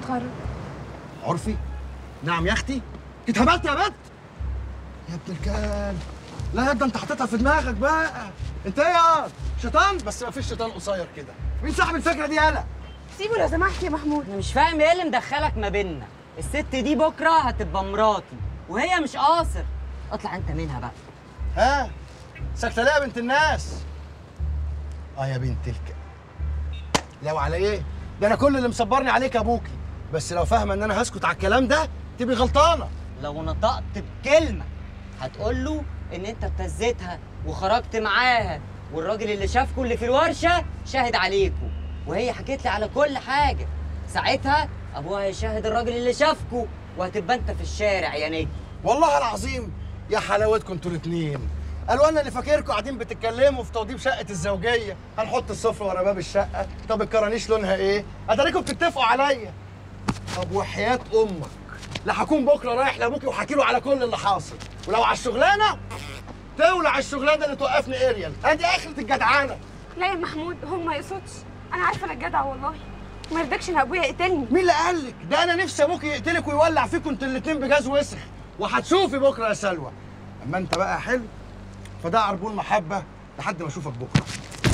نتغرب عرفي نعم يا اختي اتهبلت يا بنت يا ابن الكلب لا ده انت حاططها في دماغك بقى انت ايه يا شيطان بس ما فيش شيطان قصير كده مين صاحب الفكره دي يالا سيبه لو سمحت يا محمود انا مش فاهم ايه اللي مدخلك ما بيننا الست دي بكره هتبقى مراتي وهي مش قاصر اطلع انت منها بقى ها ساكته ليه يا بنت الناس اه يا بنت الك لو على ايه ده انا كل اللي مصبرني عليك ابوكي بس لو فاهمه ان انا هسكت على الكلام ده تبقي غلطانه لو نطقت بكلمه هتقول له ان انت ابتزيتها وخرجت معاها والراجل اللي شافكوا اللي في الورشه شاهد عليكوا وهي حكيت لي على كل حاجه ساعتها ابوها هيشاهد الراجل اللي شافكوا وهتبقى انت في الشارع يا نجم والله العظيم يا حلاوتكم انتوا الاثنين قالوا انا اللي فاكركم قاعدين بتتكلموا في توضيب شقه الزوجيه هنحط السفره ورا باب الشقه طب الكرانيش لونها ايه اتاريكم بتتفقوا عليا طب وحياه امك لا هكون بكره رايح لابوكي وحكي له على كل اللي حاصل ولو على الشغلانه تولع الشغلانه اللي توقفني اريال ادي اخره الجدعانه لا يا محمود هو ما يقصدش انا عارفه انك جدع والله ما يرضكش ان ابويا يقتلني مين اللي قال لك ده انا نفسي ابوك يقتلك ويولع فيكم انتوا الاثنين بجاز وسخ وهتشوفي بكره يا سلوى اما انت بقى حلو فده عربون محبه لحد ما اشوفك بكره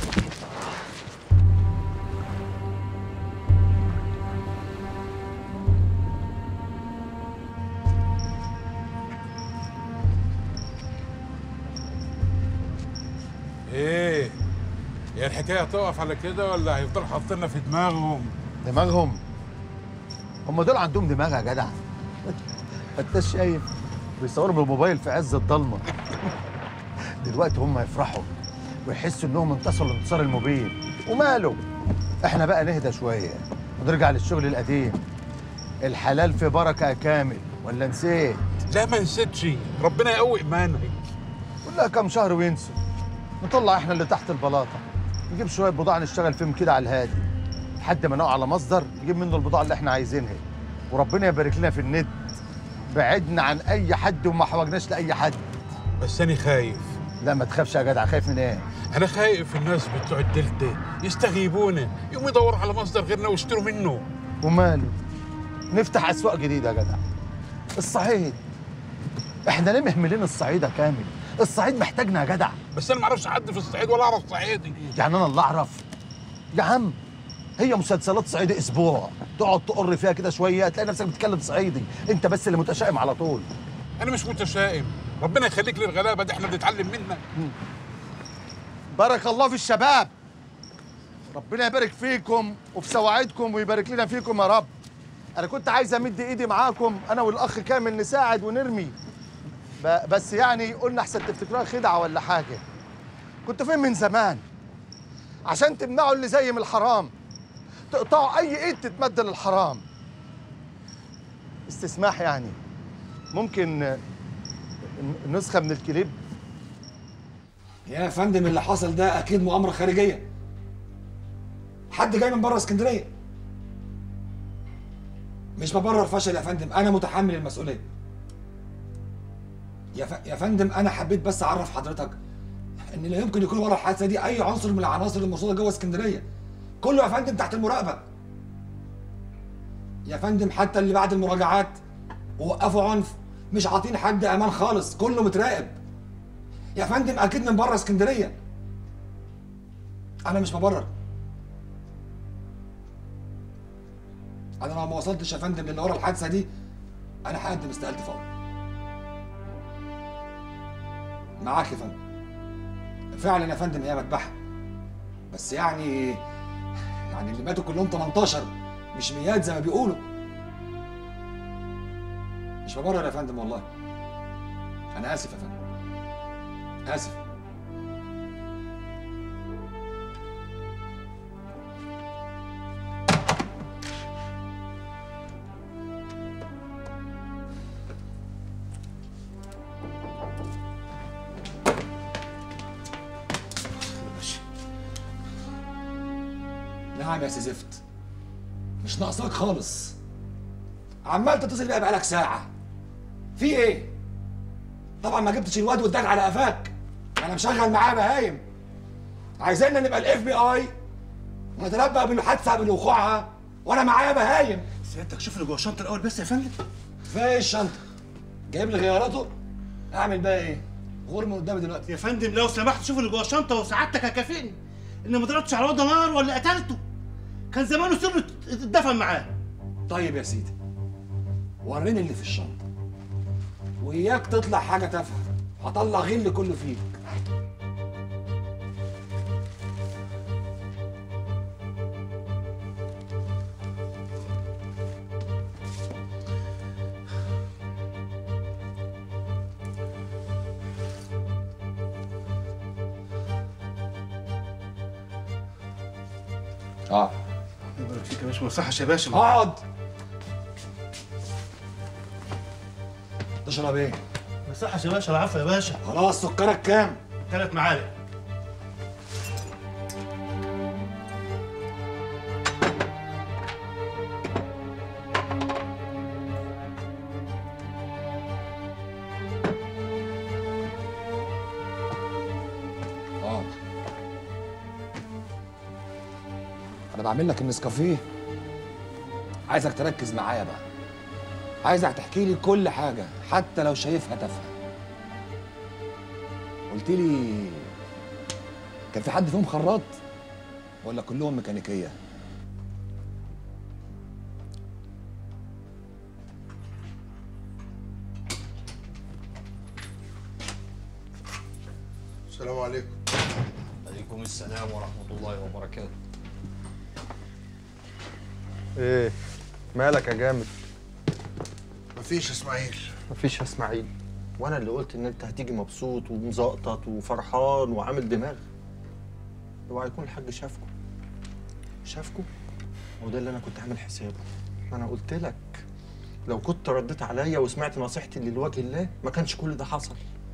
ايه هي الحكايه هتقف على كده ولا هيفضلوا حاطيننا في دماغهم دماغهم هم دول عندهم دماغ يا جدع انت شايف بيصوروا بالموبايل في عز الضلمه دلوقتي هم يفرحوا ويحسوا انهم انتصروا الانتصار المبين وماله احنا بقى نهدى شويه ونرجع للشغل القديم الحلال في بركه يا كامل ولا نسيت لا ما نسيتش ربنا يقوي ايمانك كلها كام شهر وينسوا نطلع احنا اللي تحت البلاطه نجيب شويه بضاعه نشتغل فيهم كده على الهادي لحد ما نقع على مصدر نجيب منه البضاعه اللي احنا عايزينها وربنا يبارك لنا في الند بعدنا عن اي حد وما حوجناش لاي حد بس انا خايف لا ما تخافش يا جدع خايف من ايه انا خايف الناس بتوع الدلتا يستغيبونا يقوموا يدوروا على مصدر غيرنا ويشتروا منه وماله نفتح اسواق جديده يا جدع الصعيد احنا ليه مهملين الصعيد يا كامل الصعيد محتاجنا يا جدع بس انا ما اعرفش حد في الصعيد ولا اعرف صعيدي يعني انا اللي اعرف يا عم هي مسلسلات صعيدي اسبوع تقعد تقر فيها كده شويه تلاقي نفسك بتتكلم صعيدي انت بس اللي متشائم على طول انا مش متشائم ربنا يخليك للغلابه دي احنا بنتعلم منك بارك الله في الشباب ربنا يبارك فيكم وفي سواعدكم ويبارك لنا فيكم يا رب انا كنت عايز امد ايدي معاكم انا والاخ كامل نساعد ونرمي ب- بس يعني قلنا احسن تفتكروها خدعه ولا حاجه كنت فين من زمان عشان تمنعوا اللي زي من الحرام تقطعوا اي ايد تتمد للحرام استسماح يعني ممكن آه، ن- نسخه من الكليب يا فندم اللي حصل ده اكيد مؤامره خارجيه حد جاي من بره اسكندريه مش ببرر فشل يا فندم انا متحمل المسؤوليه يا ف... يا فندم انا حبيت بس اعرف حضرتك ان لا يمكن يكون ورا الحادثه دي اي عنصر من العناصر المرصوده جوه اسكندريه كله يا فندم تحت المراقبه يا فندم حتى اللي بعد المراجعات ووقفوا عنف مش عاطين حد امان خالص كله متراقب يا فندم اكيد من بره اسكندريه انا مش ببرر انا لو ما وصلتش يا فندم للي ورا الحادثه دي انا هقدم استقالتي فورا معاك يا فندم فعلا يا فندم هي مذبحه بس يعني يعني اللي ماتوا كلهم 18 مش ميات زي ما بيقولوا مش ببرر يا فندم والله انا اسف يا فندم اسف نعم يا سي زفت مش ناقصاك خالص عمال تتصل بقى بقالك ساعة في ايه؟ طبعا ما جبتش الواد واداك على قفاك انا مشغل معاه بهايم عايزيننا نبقى الاف بي اي ونتنبأ بالحادثة قبل وقوعها وانا معايا بهايم سيادتك شوف اللي جوه الشنطه الاول بس يا فندم فيها ايه الشنطه جايب لي غياراته اعمل بقى ايه غور من قدامي دلوقتي يا فندم لو سمحت شوف اللي جوه الشنطه وسعادتك هكافئني ان ما ضربتش على وضع نار ولا قتلته كان زمانه سر اتدفن معاه طيب يا سيدي وريني اللي في الشنطه وإياك تطلع حاجه تافهه هطلع غل كله فيك اه يبارك فيك يا باشا ما يصحش يا باشا اقعد تشرب ايه؟ ما يصحش يا باشا العفو يا باشا خلاص سكرك كام؟ ثلاث معالق اه انا بعمل لك النسكافيه عايزك تركز معايا بقى عايزك تحكي لي كل حاجه حتى لو شايفها تافهه قلت لي كان في حد فيهم خراط ولا كلهم ميكانيكيه السلام عليكم عليكم السلام ورحمة الله وبركاته ايه مالك يا جامد مفيش يا اسماعيل مفيش يا اسماعيل وانا اللي قلت ان انت هتيجي مبسوط ومزقطط وفرحان وعامل دماغ اوعى يكون الحاج شافكم شافكم هو ده اللي انا كنت عامل حسابه ما انا قلت لك لو كنت رديت عليا وسمعت نصيحتي اللي لوجه الله ما كانش كل ده حصل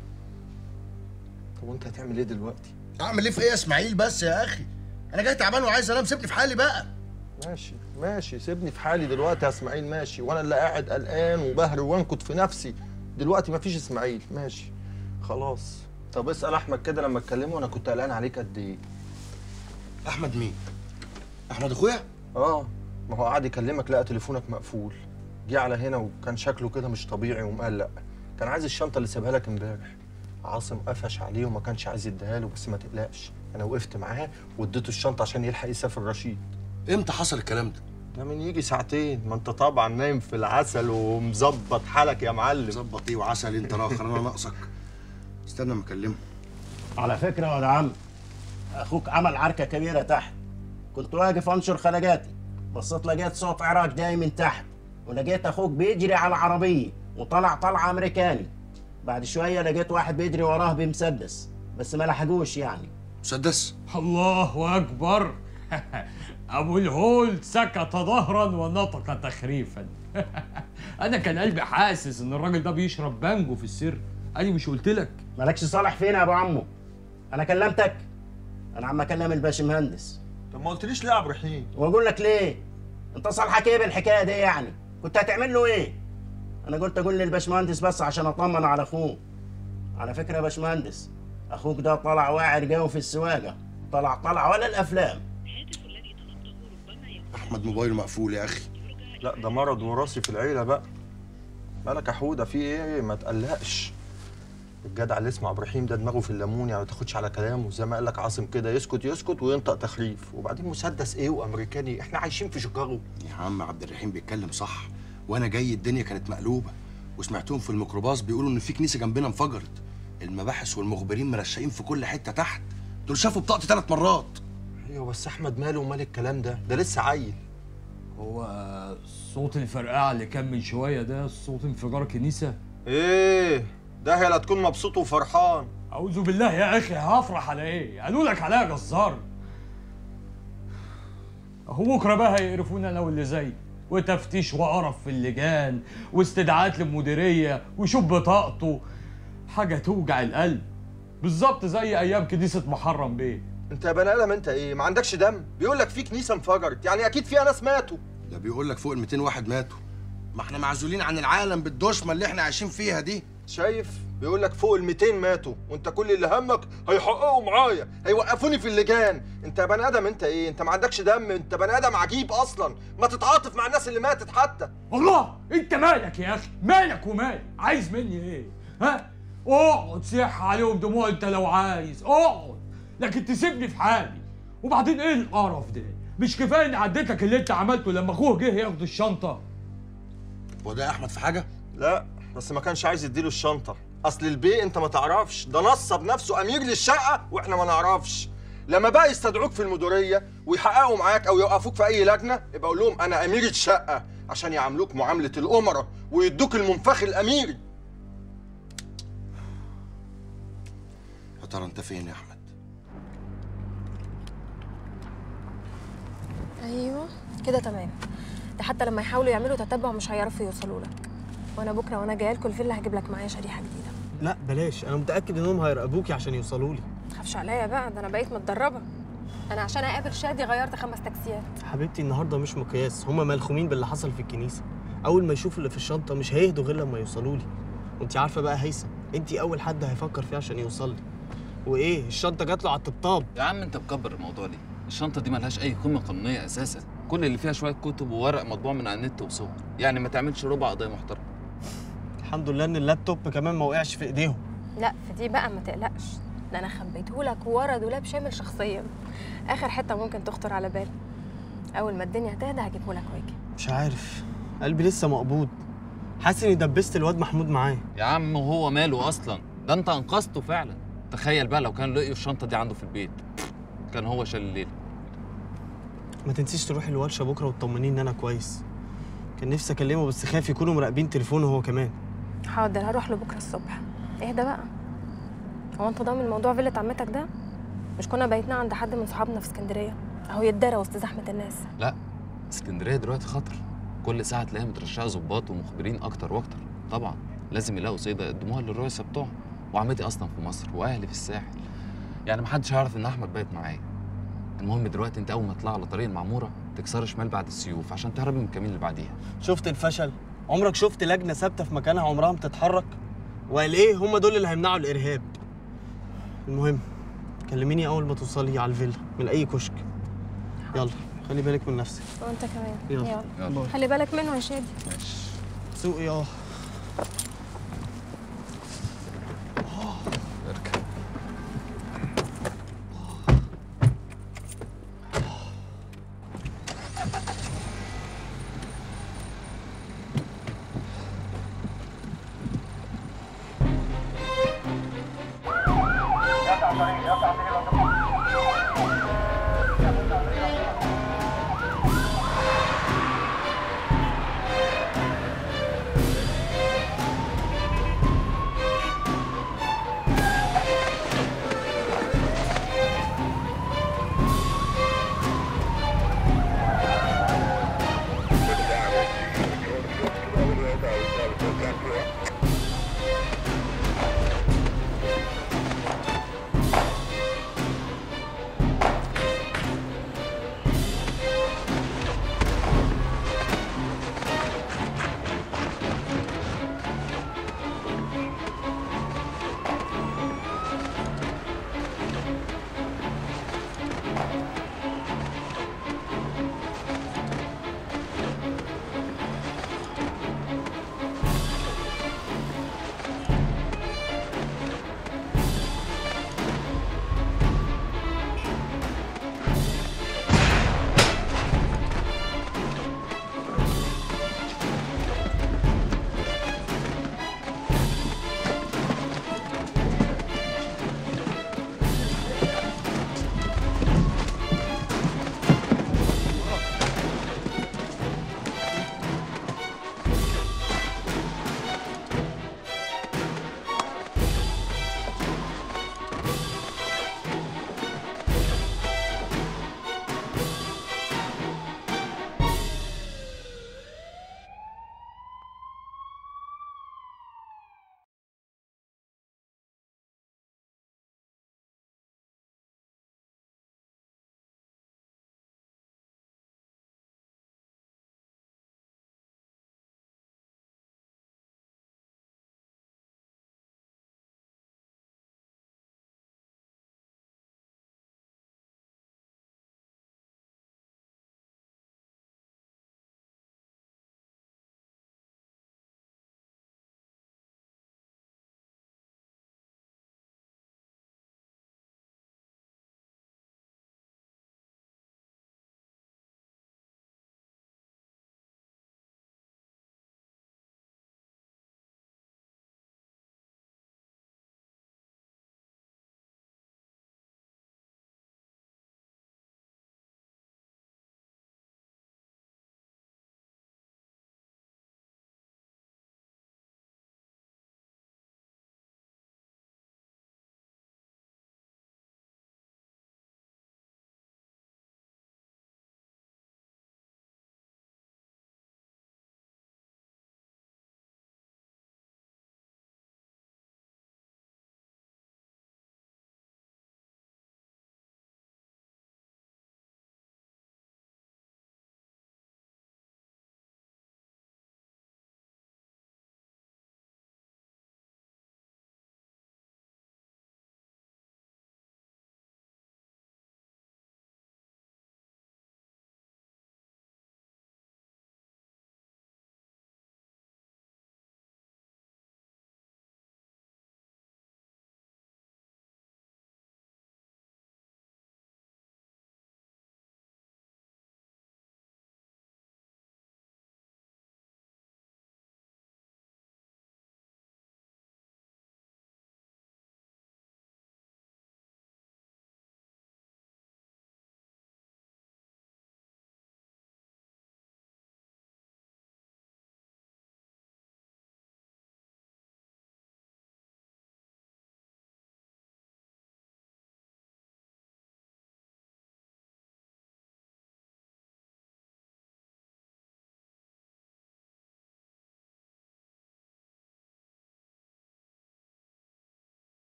طب وانت هتعمل ايه دلوقتي اعمل ايه في ايه يا اسماعيل بس يا اخي انا جاي تعبان وعايز انام سيبني في حالي بقى ماشي ماشي سيبني في حالي دلوقتي يا اسماعيل ماشي وانا اللي قاعد قلقان وبهري وانكد في نفسي دلوقتي مفيش اسماعيل ماشي خلاص طب اسال احمد كده لما اتكلمه انا كنت قلقان عليك قد ايه احمد مين احمد اخويا اه ما هو قعد يكلمك لقى تليفونك مقفول جه على هنا وكان شكله كده مش طبيعي ومقلق كان عايز الشنطه اللي سابها لك امبارح عاصم قفش عليه وما كانش عايز يديها له بس ما تقلقش انا وقفت معاه واديته الشنطه عشان يلحق يسافر رشيد امتى حصل الكلام ده ده من يجي ساعتين ما انت طبعا نايم في العسل ومظبط حالك يا معلم ظبط ايه وعسل انت راخر انا ناقصك استنى ما اكلمه على فكرة يا عم أخوك عمل عركة كبيرة تحت كنت واقف أنشر خلقاتي بصيت لقيت صوت عراك جاي من تحت ولقيت أخوك بيجري على العربية وطلع طلعة أمريكاني بعد شوية لقيت واحد بيجري وراه بمسدس بس ما لحقوش يعني مسدس الله أكبر أبو الهول سكت ظهرا ونطق تخريفا أنا كان قلبي حاسس إن الراجل ده بيشرب بانجو في السر أنا مش قلت لك مالكش صالح فين يا أبو عمو أنا كلمتك أنا عم أكلم الباشمهندس طب ما قلتليش ليه يا عبد الرحيم وأقول لك ليه أنت صالحك إيه بالحكاية دي يعني كنت هتعمل له إيه أنا قلت أقول للباشمهندس بس عشان أطمن على أخوه على فكرة يا باشمهندس أخوك ده طلع واعر قوي في السواقة طلع طلع ولا الأفلام احمد موبايله مقفول يا اخي لا ده مرض وراثي في العيله بقى مالك يا حوده في ايه ما تقلقش الجدع اللي اسمه عبد الرحيم ده دماغه في الليمون يعني ما تاخدش على كلامه زي ما قال لك عاصم كده يسكت يسكت وينطق تخريف وبعدين مسدس ايه وامريكاني احنا عايشين في شيكاغو يا عم عبد الرحيم بيتكلم صح وانا جاي الدنيا كانت مقلوبه وسمعتهم في الميكروباص بيقولوا ان في كنيسه جنبنا انفجرت المباحث والمخبرين مرشقين في كل حته تحت دول شافوا بطاقتي ثلاث مرات ايوه بس احمد ماله ومال الكلام ده ده لسه عيل هو صوت الفرقعة اللي كان من شوية ده صوت انفجار كنيسة ايه ده هي لا تكون مبسوط وفرحان أعوذ بالله يا أخي هفرح على إيه؟ قالوا لك عليها جزار أهو بكرة بقى هيقرفونا أنا واللي زي وتفتيش وقرف في اللجان واستدعاءات للمديرية وشوف بطاقته حاجة توجع القلب بالظبط زي أيام كنيسة محرم بيه انت يا بني ادم انت ايه ما عندكش دم بيقول لك في كنيسه انفجرت يعني اكيد فيها ناس ماتوا ده بيقول لك فوق ال 200 واحد ماتوا ما احنا معزولين عن العالم بالدشمه اللي احنا عايشين فيها دي شايف بيقول لك فوق ال 200 ماتوا وانت كل اللي همك هيحققوا معايا هيوقفوني في اللجان انت يا بني ادم انت ايه انت ما عندكش دم انت بني ادم عجيب اصلا ما تتعاطف مع الناس اللي ماتت حتى الله انت مالك يا اخي مالك ومالي عايز مني ايه ها اقعد سيح عليهم دموع انت لو عايز اقعد لكن تسيبني في حالي وبعدين ايه القرف ده مش كفايه اني عديت لك اللي انت عملته لما اخوه جه ياخد الشنطه هو ده يا احمد في حاجه لا بس ما كانش عايز يديله الشنطه اصل البي انت ما تعرفش ده نصب نفسه امير للشقه واحنا ما نعرفش لما بقى يستدعوك في المديريه ويحققوا معاك او يوقفوك في اي لجنه يبقى قول لهم انا امير الشقه عشان يعاملوك معامله الامراء ويدوك المنفخ الاميري يا ترى انت فين يا احمد ايوه كده تمام ده حتى لما يحاولوا يعملوا تتبع مش هيعرفوا يوصلوا لك وانا بكره وانا جايه لكم الفيلا هجيب لك معايا شريحه جديده لا بلاش انا متاكد انهم هيراقبوكي عشان يوصلوا لي تخافش عليا بقى ده انا بقيت متدربه انا عشان اقابل شادي غيرت خمس تاكسيات حبيبتي النهارده مش مقياس هما ملخومين باللي حصل في الكنيسه اول ما يشوفوا اللي في الشنطه مش هيهدوا غير لما يوصلوا لي وانت عارفه بقى هيثم انت اول حد هيفكر فيه عشان يوصل لي وايه الشنطه جات له على الطبطاب يا عم انت مكبر الموضوع ليه الشنطه دي ملهاش اي قيمه قانونيه اساسا كل اللي فيها شويه كتب وورق مطبوع من على النت وصور يعني ما تعملش ربع قضيه محترمه الحمد لله ان اللابتوب كمان ما وقعش في ايديهم لا في دي بقى ما تقلقش ده انا خبيته لك ورا دولاب شامل شخصيا اخر حته ممكن تخطر على بالي اول ما الدنيا تهدى هجيبه لك واجي مش عارف قلبي لسه مقبوض حاسس اني دبست الواد محمود معايا يا عم وهو ماله اصلا ده انت انقذته فعلا تخيل بقى لو كان لقيوا الشنطه دي عنده في البيت كان هو شال الليله ما تنسيش تروحي الورشه بكره وتطمنيني ان انا كويس كان نفسي اكلمه بس خايف يكونوا مراقبين تليفونه هو كمان حاضر هروح له بكره الصبح اهدى بقى هو انت ضامن موضوع فيلة عمتك ده مش كنا بيتنا عند حد من صحابنا في اسكندريه اهو يتدارى وسط زحمه الناس لا اسكندريه دلوقتي خطر كل ساعه تلاقيها مترشقه ظباط ومخبرين اكتر واكتر طبعا لازم يلاقوا صيده يقدموها للرؤساء بتوعهم وعمتي اصلا في مصر واهلي في الساحل يعني محدش هيعرف ان احمد بايت معايا المهم دلوقتي انت اول ما تطلع على طريق المعموره تكسر شمال بعد السيوف عشان تهربي من الكمين اللي بعديها شفت الفشل عمرك شفت لجنه ثابته في مكانها عمرها ما تتحرك وقال ايه هم دول اللي هيمنعوا الارهاب المهم كلميني اول ما توصلي على الفيلا من اي كشك يلا خلي بالك من نفسك وانت كمان يلا. يلا. خلي بالك منه يا شادي سوقي اه اركب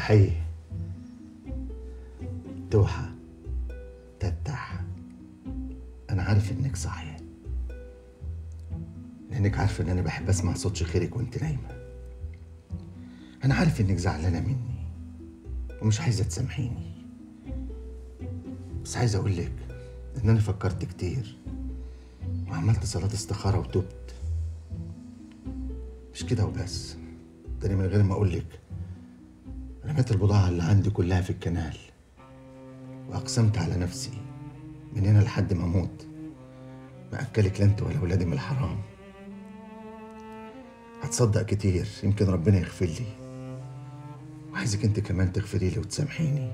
تحية توحة تتح أنا عارف إنك صاحية لأنك عارفة إن أنا بحب أسمع صوت شخيرك وأنت نايمة أنا عارف إنك زعلانة مني ومش عايزة تسامحيني بس عايز أقول لك إن أنا فكرت كتير وعملت صلاة استخارة وتبت مش كده وبس ده أنا من غير ما أقول لك رميت البضاعة اللي عندي كلها في الكنال وأقسمت على نفسي من هنا لحد ما أموت ما أكلك لا أنت ولا ولادي من الحرام هتصدق كتير يمكن ربنا يغفر لي وعايزك أنت كمان تغفري لي وتسامحيني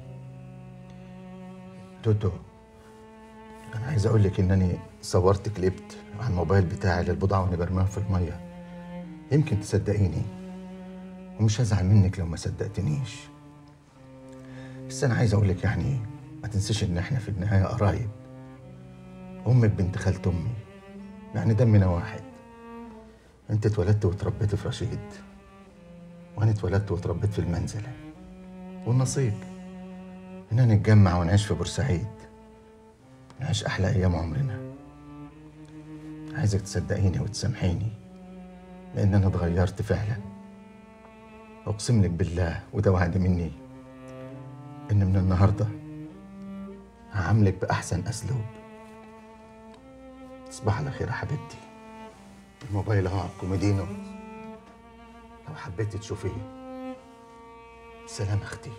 توتو أنا عايز أقول لك إنني صورت كليبت على الموبايل بتاعي للبضاعة وأنا برميها في المية يمكن تصدقيني ومش هزعل منك لو ما صدقتنيش بس انا عايز اقول لك يعني ما تنسيش ان احنا في النهايه قرايب امك بنت خالة امي يعني دمنا واحد انت اتولدت واتربيت في رشيد وانا اتولدت واتربيت في المنزله والنصيب اننا نتجمع ونعيش في بورسعيد نعيش احلى ايام عمرنا عايزك تصدقيني وتسامحيني لان انا اتغيرت فعلا اقسم لك بالله وده وعد مني ان من النهارده هعاملك باحسن اسلوب تصبح على خير يا حبيبتي الموبايل اهو على الكوميدينو لو حبيتي تشوفيه سلام اختي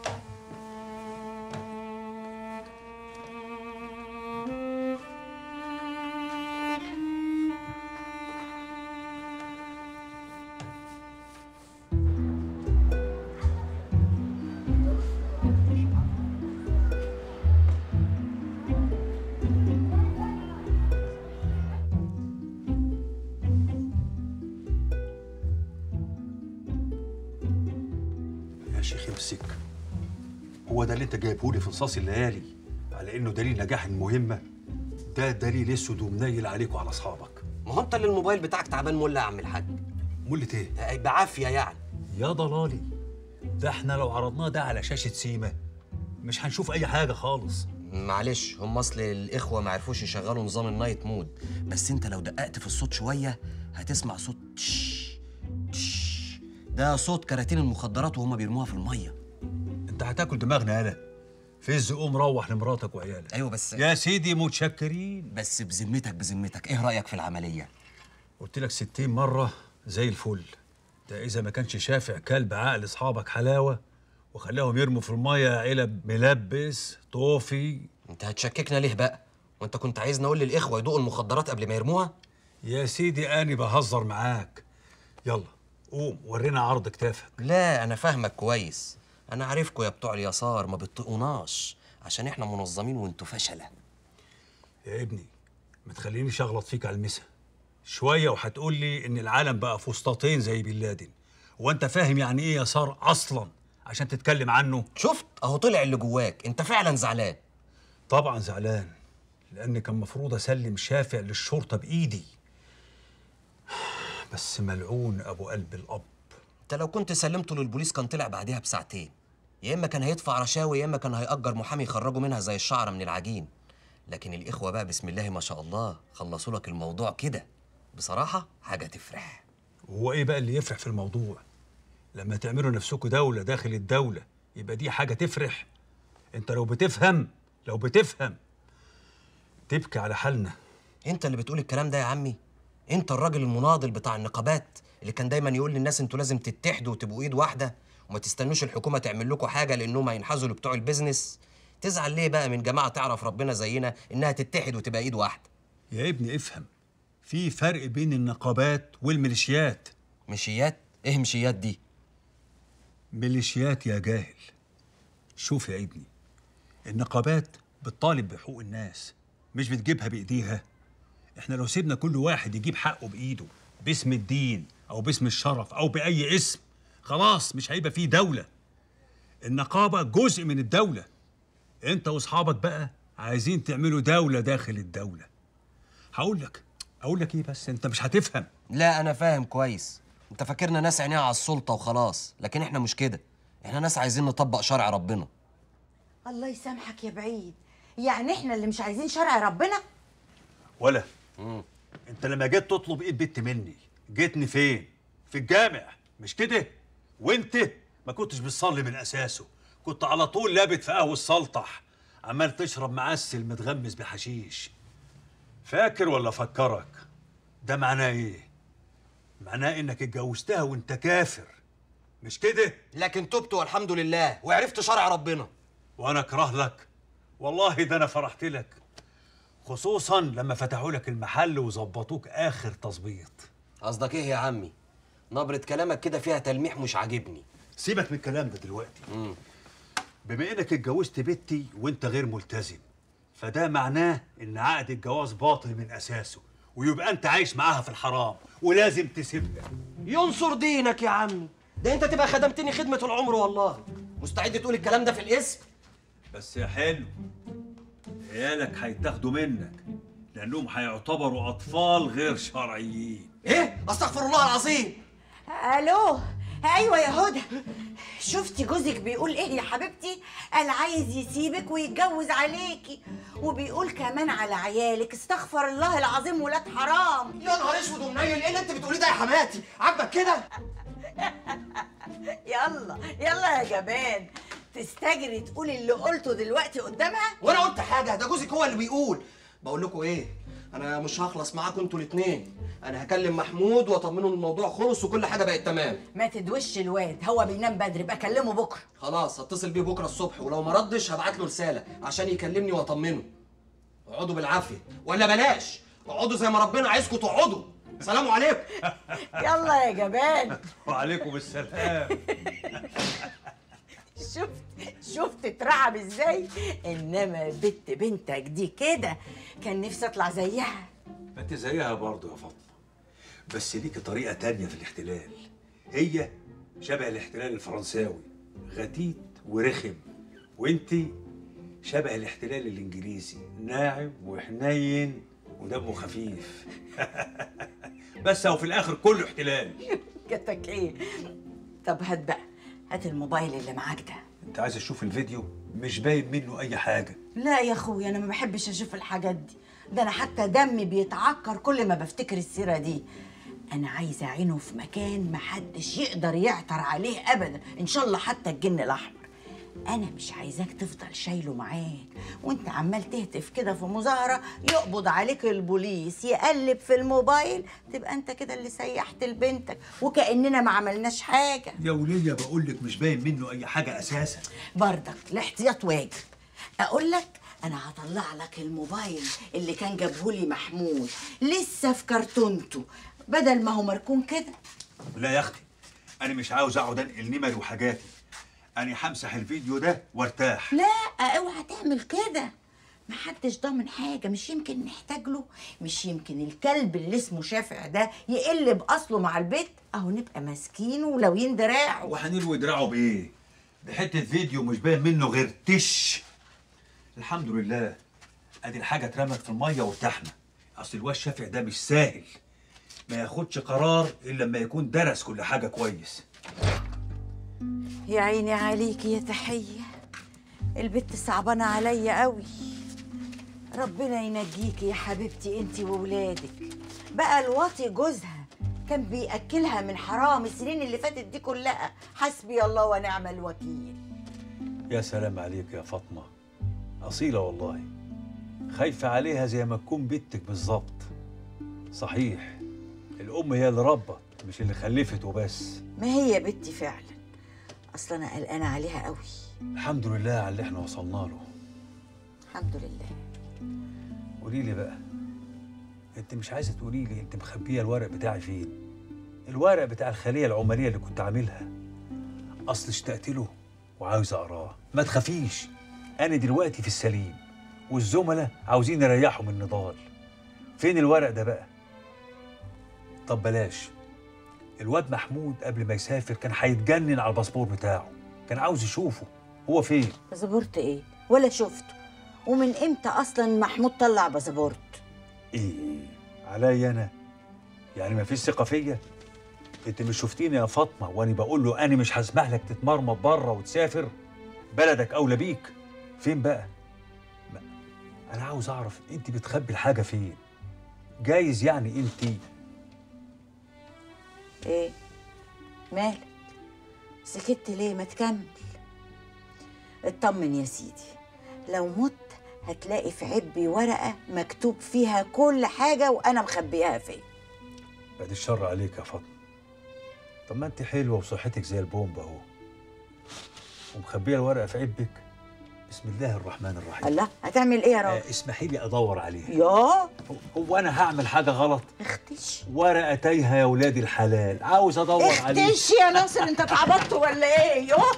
يا شيخ امسك هو ده اللي انت جايبهولي في نصاص الليالي على انه دليل نجاح المهمه ده دليل اسود ومنيل عليك وعلى اصحابك ما هو انت اللي الموبايل بتاعك تعبان مله يا عم الحاج ملة ايه؟ بعافيه يعني يا ضلالي ده احنا لو عرضناه ده على شاشه سيما مش هنشوف اي حاجه خالص معلش هم اصل الاخوه ما عرفوش يشغلوا نظام النايت مود بس انت لو دققت في الصوت شويه هتسمع صوت تش تش ده صوت كراتين المخدرات وهم بيرموها في الميه انت هتاكل دماغنا يالا فز قوم روح لمراتك وعيالك ايوه بس يا سيدي متشكرين بس بذمتك بذمتك ايه رايك في العمليه قلت لك ستين مرة زي الفل ده إذا ما كانش شافع كلب عقل أصحابك حلاوة وخلاهم يرموا في المية علب ملبس طوفي انت هتشككنا ليه بقى وانت كنت عايزني اقول للاخوه يدوقوا المخدرات قبل ما يرموها يا سيدي أنا بهزر معاك يلا قوم ورينا عرض كتافك لا انا فاهمك كويس انا عارفكوا يا بتوع اليسار ما بتطقوناش عشان احنا منظمين وانتوا فشله يا ابني ما تخلينيش أغلط فيك على المسا شوية وهتقول لي إن العالم بقى فسطاطين زي بن لادن وأنت فاهم يعني إيه يسار أصلا عشان تتكلم عنه شفت اهو طلع اللي جواك انت فعلا زعلان طبعا زعلان لأن كان مفروض أسلم شافع للشرطة بإيدي بس ملعون أبو قلب الأب انت لو كنت سلمته للبوليس كان طلع بعدها بساعتين يا اما كان هيدفع رشاوي يا اما كان هيأجر محامي يخرجه منها زي الشعره من العجين لكن الاخوه بقى بسم الله ما شاء الله خلصوا لك الموضوع كده بصراحه حاجه تفرح وهو إيه بقى اللي يفرح في الموضوع لما تعملوا نفسكم دولة داخل الدولة يبقى دي حاجة تفرح أنت لو بتفهم لو بتفهم تبكي على حالنا انت اللي بتقول الكلام ده يا عمي انت الراجل المناضل بتاع النقابات اللي كان دايما يقول للناس انتوا لازم تتحدوا وتبقوا ايد واحده وما تستنوش الحكومه تعمل لكم حاجه لانهم هينحازوا لبتوع البيزنس تزعل ليه بقى من جماعه تعرف ربنا زينا انها تتحد وتبقى ايد واحده يا ابني افهم في فرق بين النقابات والميليشيات مشيات ايه مشيات دي ميليشيات يا جاهل شوف يا ابني النقابات بتطالب بحقوق الناس مش بتجيبها بايديها احنا لو سيبنا كل واحد يجيب حقه بايده باسم الدين او باسم الشرف او باي اسم خلاص مش هيبقى فيه دوله النقابه جزء من الدوله انت واصحابك بقى عايزين تعملوا دوله داخل الدوله هقول لك اقول لك ايه بس انت مش هتفهم لا انا فاهم كويس انت فاكرنا ناس عينيها على السلطه وخلاص لكن احنا مش كده احنا ناس عايزين نطبق شرع ربنا الله يسامحك يا بعيد يعني احنا اللي مش عايزين شرع ربنا ولا انت لما جيت تطلب ايد بنت مني جيتني فين في الجامع مش كده وانت ما كنتش بتصلي من اساسه كنت على طول لابت في قهوه السلطح عمال تشرب معسل متغمس بحشيش فاكر ولا فكرك ده معناه ايه معناه انك اتجوزتها وانت كافر مش كده لكن تبت والحمد لله وعرفت شرع ربنا وانا اكره لك والله ده انا فرحت لك خصوصا لما فتحوا لك المحل وظبطوك اخر تظبيط قصدك ايه يا عمي نبرة كلامك كده فيها تلميح مش عاجبني سيبك من الكلام ده دلوقتي بما انك اتجوزت بنتي وانت غير ملتزم فده معناه ان عقد الجواز باطل من اساسه ويبقى انت عايش معاها في الحرام ولازم تسيبها ينصر دينك يا عمي ده انت تبقى خدمتني خدمة العمر والله مستعد تقول الكلام ده في الاسم بس يا حلو عيالك هيتاخدوا منك لانهم هيعتبروا اطفال غير شرعيين ايه استغفر الله العظيم الو ايوه يا هدى شفتي جوزك بيقول ايه يا حبيبتي قال عايز يسيبك ويتجوز عليكي وبيقول كمان على عيالك استغفر الله العظيم ولاد حرام يا نهار اسود ومنيل ايه اللي انت بتقوليه ده يا حماتي عاجبك كده يلا يلا يا جبان تستجري تقولي اللي قلته دلوقتي قدامها وانا قلت حاجه ده جوزك هو اللي بيقول بقول لكم ايه انا مش هخلص معاكم انتوا الاثنين انا هكلم محمود واطمنه ان الموضوع خلص وكل حاجه بقت تمام ما تدوش الواد هو بينام بدري بقى كلمه بكره خلاص هتصل بيه بكره الصبح ولو ما ردش هبعت له رساله عشان يكلمني واطمنه اقعدوا بالعافيه ولا بلاش اقعدوا زي ما ربنا عايزكم تقعدوا سلام عليكم يلا يا جبان وعليكم السلام شفت شفت اترعب ازاي انما بنت بنتك دي كده كان نفسي اطلع زيها ما انت زيها برضه يا فاطمه بس ليكي طريقه تانية في الاحتلال هي شبه الاحتلال الفرنساوي غتيت ورخم وانت شبه الاحتلال الانجليزي ناعم وحنين ودمه خفيف بس هو في الاخر كله احتلال جاتك ايه طب هات بقى هات الموبايل اللي معاك ده انت عايز تشوف الفيديو مش باين منه اي حاجه لا يا اخويا انا ما بحبش اشوف الحاجات دي ده انا حتى دمي بيتعكر كل ما بفتكر السيره دي انا عايزه اعينه في مكان محدش يقدر يعثر عليه ابدا ان شاء الله حتى الجن الاحمر انا مش عايزاك تفضل شايله معاك وانت عمال تهتف كده في مظاهره يقبض عليك البوليس يقلب في الموبايل تبقى انت كده اللي سيحت لبنتك وكاننا ما عملناش حاجه يا وليه بقول لك مش باين منه اي حاجه اساسا برضك الاحتياط واجب اقول لك انا هطلع لك الموبايل اللي كان جابهولي محمود لسه في كرتونته بدل ما هو مركون كده لا يا اختي انا مش عاوز اقعد انقل نمر وحاجاتي انا همسح الفيديو ده وارتاح لا اوعى تعمل كده محدش ضامن حاجه مش يمكن نحتاج له مش يمكن الكلب اللي اسمه شافع ده يقلب اصله مع البيت اهو نبقى ماسكينه ولو دراعه وهنلوي دراعه بايه ده حته فيديو مش باين منه غير تش الحمد لله ادي الحاجه اترمت في الميه وارتحنا اصل الواد شافع ده مش سهل ما ياخدش قرار الا لما يكون درس كل حاجه كويس يا عيني عليكي يا تحيه البت صعبانه عليا قوي ربنا ينجيكي يا حبيبتي انت وولادك بقى الواطي جوزها كان بياكلها من حرام السنين اللي فاتت دي كلها حسبي الله ونعم الوكيل يا سلام عليك يا فاطمه اصيله والله خايفه عليها زي ما تكون بنتك بالظبط صحيح الام هي اللي ربت مش اللي خلفت وبس ما هي بنتي فعلا اصلا انا قلقانه عليها قوي الحمد لله على اللي احنا وصلنا له الحمد لله قولي لي بقى انت مش عايزه تقولي لي انت مخبيه الورق بتاعي فين الورق بتاع الخليه العماليه اللي كنت عاملها اصل اشتقت له وعاوز اقراه ما تخافيش انا دلوقتي في السليم والزملاء عاوزين يريحوا من النضال فين الورق ده بقى طب بلاش الواد محمود قبل ما يسافر كان هيتجنن على الباسبور بتاعه كان عاوز يشوفه هو فين باسبورت ايه ولا شفته ومن امتى اصلا محمود طلع باسبورت ايه عليا انا يعني ما فيش ثقه فيا انت مش شفتيني يا فاطمه وانا بقول له انا مش هسمح لك تتمرمط بره وتسافر بلدك اولى بيك فين بقى ما- انا عاوز اعرف انت بتخبي الحاجه فين جايز يعني انت ايه مالك سكت ليه ما تكمل اطمن يا سيدي لو مت هتلاقي في عبي ورقة مكتوب فيها كل حاجة وأنا مخبياها فين بعد الشر عليك يا فاطمه طب ما انت حلوه وصحتك زي البومب اهو ومخبيه الورقه في عبك بسم الله الرحمن الرحيم الله هتعمل ايه يا راجل آه اسمحي لي ادور عليها يا هو انا هعمل حاجه غلط اختش ورقه تايهه يا ولاد الحلال عاوز ادور عليها اختش يا ناصر انت اتعبطت ولا ايه يوه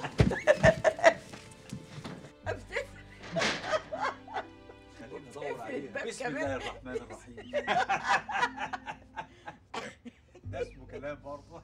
ندور عليها بسم الله الرحمن الرحيم ده اسمه كلام برضه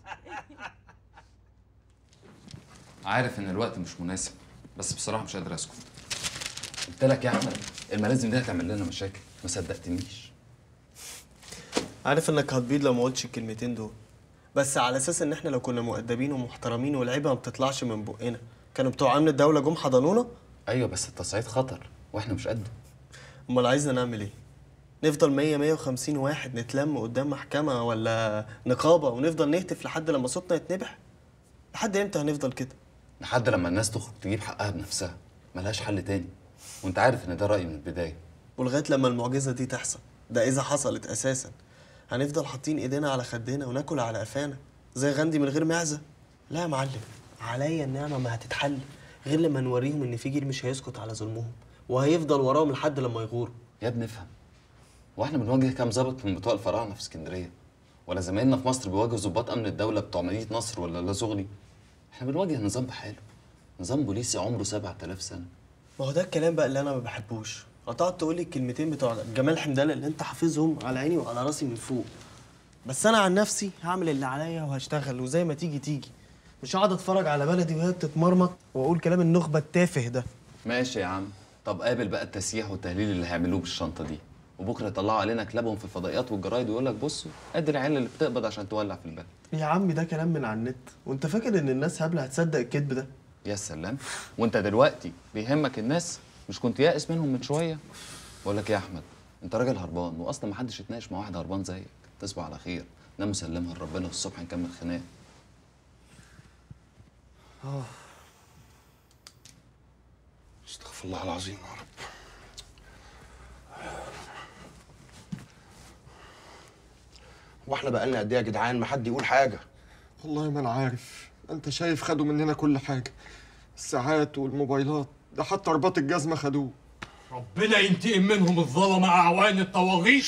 عارف ان الوقت مش مناسب بس بصراحه مش قادر اسكت قلت لك يا احمد الملازم دي هتعمل لنا مشاكل ما صدقتنيش عارف انك هتبيض لو ما قلتش الكلمتين دول بس على اساس ان احنا لو كنا مؤدبين ومحترمين والعيبه ما بتطلعش من بقنا كانوا بتوع امن الدوله جم حضنونا ايوه بس التصعيد خطر واحنا مش قده امال عايزنا نعمل ايه نفضل 100 150 واحد نتلم قدام محكمه ولا نقابه ونفضل نهتف لحد لما صوتنا يتنبح لحد امتى هنفضل كده لحد لما الناس تخرج تجيب حقها بنفسها ملهاش حل تاني وانت عارف ان ده رايي من البدايه ولغايه لما المعجزه دي تحصل ده اذا حصلت اساسا هنفضل حاطين ايدينا على خدنا وناكل على قفانا زي غاندي من غير معزه لا يا معلم عليا النعمه ما هتتحل غير لما نوريهم ان في جيل مش هيسكت على ظلمهم وهيفضل وراهم لحد لما يغوروا يا ابني افهم واحنا بنواجه كام ظابط من بتوع الفراعنه في اسكندريه ولا زمايلنا في مصر بيواجهوا ضباط امن الدوله بتوع مدينه نصر ولا لازغلي احنا بنواجه نظام بحاله نظام بوليسي عمره 7000 سنه ما هو ده الكلام بقى اللي انا ما بحبوش هتقعد تقول لي الكلمتين بتوع جمال حمدان اللي انت حافظهم على عيني وعلى راسي من فوق بس انا عن نفسي هعمل اللي عليا وهشتغل وزي ما تيجي تيجي مش هقعد اتفرج على بلدي وهي بتتمرمط واقول كلام النخبه التافه ده ماشي يا عم طب قابل بقى التسييح والتهليل اللي هيعملوه بالشنطه دي وبكره يطلعوا علينا كلابهم في الفضائيات والجرايد ويقول لك بصوا ادي العيال اللي بتقبض عشان تولع في البلد يا عم ده كلام من على النت وانت فاكر ان الناس هبله هتصدق الكذب ده يا سلام وانت دلوقتي بيهمك الناس مش كنت يائس منهم من شويه بقول لك إيه يا احمد انت راجل هربان واصلا ما حدش يتناقش مع واحد هربان زيك تصبح على خير نام مسلمها لربنا والصبح نكمل خناق اه استغفر الله العظيم يا رب واحنا بقالنا قد ايه يا جدعان ما حد يقول حاجه والله ما انا عارف انت شايف خدوا مننا كل حاجه الساعات والموبايلات ده حتى رباط الجزمه خدوه ربنا ينتقم منهم الظلمه اعوان الطواغيت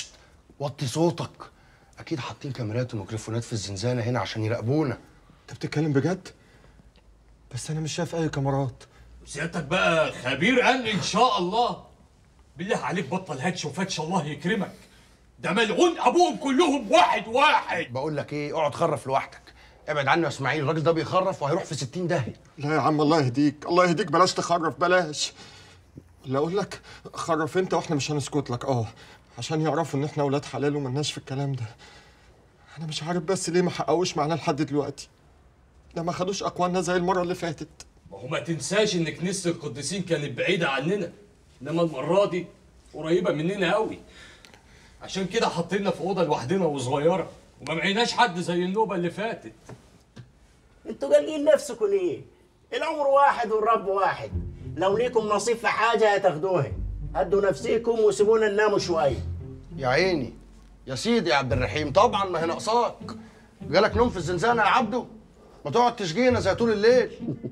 وطي صوتك اكيد حاطين كاميرات وميكروفونات في الزنزانه هنا عشان يراقبونا انت بتتكلم بجد بس انا مش شايف اي كاميرات سيادتك بقى خبير امن ان شاء الله بالله عليك بطل هاتش وفتش الله يكرمك ده ملعون ابوهم كلهم واحد واحد بقول لك ايه اقعد خرف لوحدك ابعد عنه يا اسماعيل الراجل ده بيخرف وهيروح في 60 داهيه لا يا عم الله يهديك الله يهديك بلاش تخرف بلاش لا اقول لك خرف انت واحنا مش هنسكت لك اه عشان يعرفوا ان احنا اولاد حلال وملناش في الكلام ده انا مش عارف بس ليه ما حققوش معانا لحد دلوقتي ده ما خدوش اقوالنا زي المره اللي فاتت ما هو ما تنساش ان كنيسه القديسين كانت بعيده عننا انما المره دي قريبه مننا قوي عشان كده حاطيننا في اوضه لوحدنا وصغيره وما معيناش حد زي النوبه اللي فاتت انتوا قالقين نفسكم ليه؟ العمر واحد والرب واحد لو ليكم نصيب في حاجه هتاخدوها هدوا نفسيكم وسيبونا نناموا شويه يا عيني يا سيدي يا عبد الرحيم طبعا ما هي ناقصاك جالك نوم في الزنزانه يا عبده ما تقعد تشجينا زي طول الليل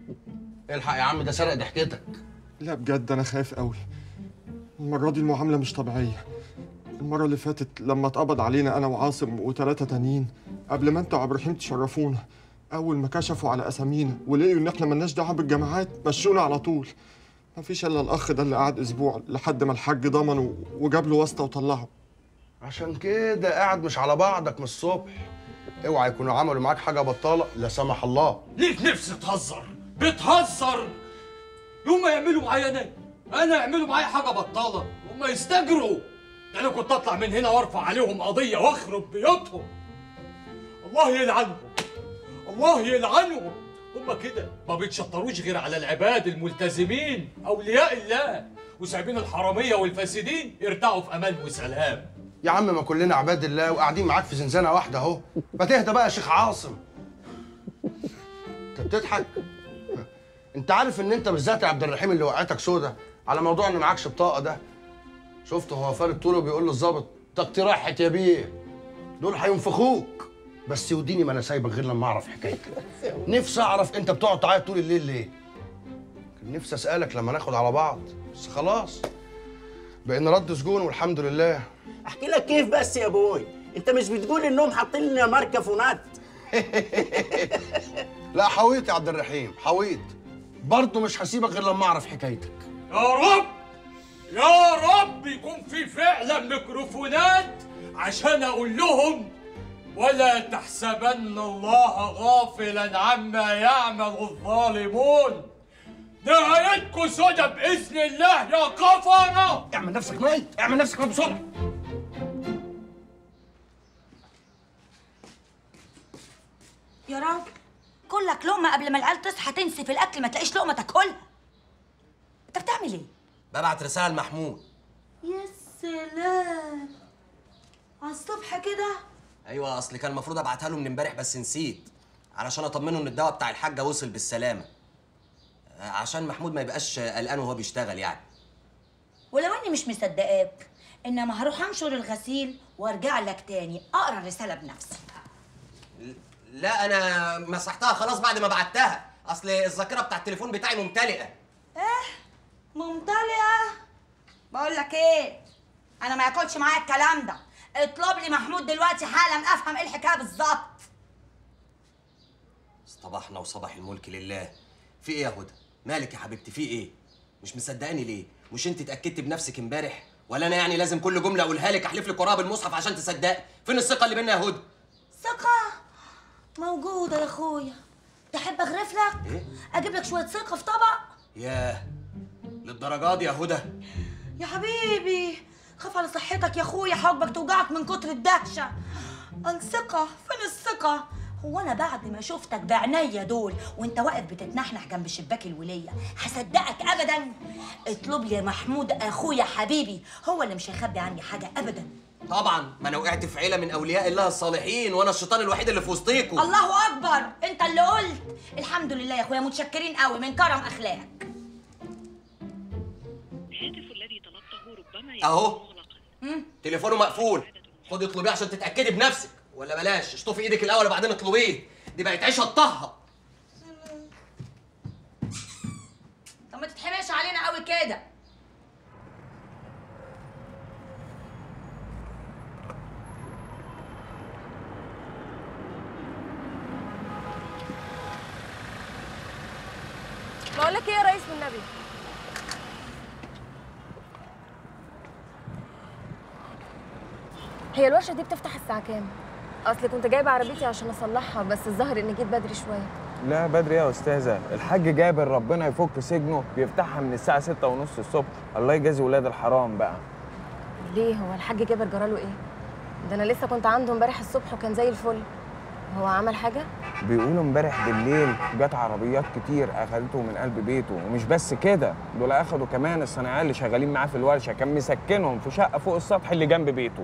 الحق يا عم ده سرق ضحكتك لا بجد انا خايف قوي المره دي المعامله مش طبيعيه المره اللي فاتت لما اتقبض علينا انا وعاصم وثلاثه تانيين قبل ما انت وعبد الرحيم تشرفونا اول ما كشفوا على اسامينا ولقيوا ان احنا ملناش دعوه بالجامعات مشونا على طول مفيش الا الاخ ده اللي قعد اسبوع لحد ما الحاج ضمنه وجاب له واسطه وطلعه عشان كده قاعد مش على بعضك من الصبح اوعى يكونوا عملوا معاك حاجه بطاله لا سمح الله ليك نفس تهزر بتهزر يوم ما يعملوا معايا انا انا يعملوا معايا حاجه بطاله هم يستجروا ده انا كنت اطلع من هنا وارفع عليهم قضيه واخرب بيوتهم الله يلعنهم الله يلعنهم هما كده ما بيتشطروش غير على العباد الملتزمين اولياء الله وسايبين الحراميه والفاسدين يرتاحوا في امان وسلام يا عم ما كلنا عباد الله وقاعدين معاك في زنزانه واحده اهو ما تهدى بقى يا شيخ عاصم انت بتضحك انت عارف ان انت بالذات يا عبد الرحيم اللي وقعتك سودا على موضوع ان معكش بطاقه ده شفته هو فارد طوله بيقول للظابط طاقتي راحت يا بيه دول هينفخوك بس يوديني ما انا سايبك غير لما اعرف حكايتك نفسي اعرف انت بتقعد تعيط طول الليل ليه كان نفسي اسالك لما ناخد على بعض بس خلاص بقينا رد سجون والحمد لله احكي لك كيف بس يا ابوي انت مش بتقول انهم حاطين لنا ماركه فونات لا حويط يا عبد الرحيم حويط برضه مش هسيبك غير لما اعرف حكايتك يا رب يا رب يكون في فعلا ميكروفونات عشان اقول لهم ولا تحسبن الله غافلا عما يعمل الظالمون نهايتكم سودة بإذن الله يا كفرة اعمل نفسك ميت اعمل نفسك ميت بسرعة يا رب كلك لقمه قبل ما العيال تصحى تنسي في الاكل ما تلاقيش لقمه تاكلها انت بتعمل ايه ببعت رسالة لمحمود يا سلام على الصبح كده ايوه اصل كان المفروض ابعتها له من امبارح بس نسيت علشان اطمنه ان الدواء بتاع الحاجه وصل بالسلامه آه، عشان محمود ما يبقاش قلقان وهو بيشتغل يعني ولو اني مش مصدقاك انما هروح انشر الغسيل وارجع لك تاني اقرا الرساله بنفسي لا انا مسحتها خلاص بعد ما بعتها اصل الذاكره بتاع التليفون بتاعي ممتلئه ممتلئه بقول لك ايه انا ما ياكلش معايا الكلام ده اطلب لي محمود دلوقتي حالا افهم ايه الحكايه بالظبط صباحنا وصباح الملك لله في ايه يا هدى مالك يا حبيبتي في ايه مش مصدقاني ليه مش انت اتاكدت بنفسك امبارح ولا انا يعني لازم كل جمله اقولها لك احلف لك وراها بالمصحف عشان تصدقي فين الثقه اللي بينا يا هدى ثقه موجوده يا اخويا تحب اغرف لك ايه اجيب لك شويه ثقه في طبق ياه للدرجات دي يا هدى يا حبيبي خاف على صحتك يا اخويا حواجبك توجعك من كتر الدهشه الثقه فين الثقه هو انا بعد ما شفتك بعينيا دول وانت واقف بتتنحنح جنب شباك الوليه هصدقك ابدا اطلب لي يا محمود اخويا حبيبي هو اللي مش هيخبي عني حاجه ابدا طبعا ما انا وقعت في عيله من اولياء الله الصالحين وانا الشيطان الوحيد اللي في وسطيكم الله اكبر انت اللي قلت الحمد لله يا اخويا متشكرين قوي من كرم اخلاقك اهو تليفونه مقفول خدي اطلبيه عشان تتاكدي بنفسك ولا بلاش اشطفي ايدك الاول وبعدين اطلبيه دي بقت عيشه الطهه طب ما تتحماش علينا قوي كده بقول لك ايه يا ريس والنبي هي الورشه دي بتفتح الساعه كام اصل كنت جايبه عربيتي عشان اصلحها بس الظاهر اني جيت بدري شويه لا بدري يا استاذه الحاج جابر ربنا يفك سجنه بيفتحها من الساعه ستة ونص الصبح الله يجازي ولاد الحرام بقى ليه هو الحاج جابر جراله ايه ده انا لسه كنت عنده امبارح الصبح وكان زي الفل هو عمل حاجه بيقولوا امبارح بالليل جت عربيات كتير اخدته من قلب بيته ومش بس كده دول اخدوا كمان الصناعيه اللي شغالين معاه في الورشه كان مسكنهم في شقه فوق السطح اللي جنب بيته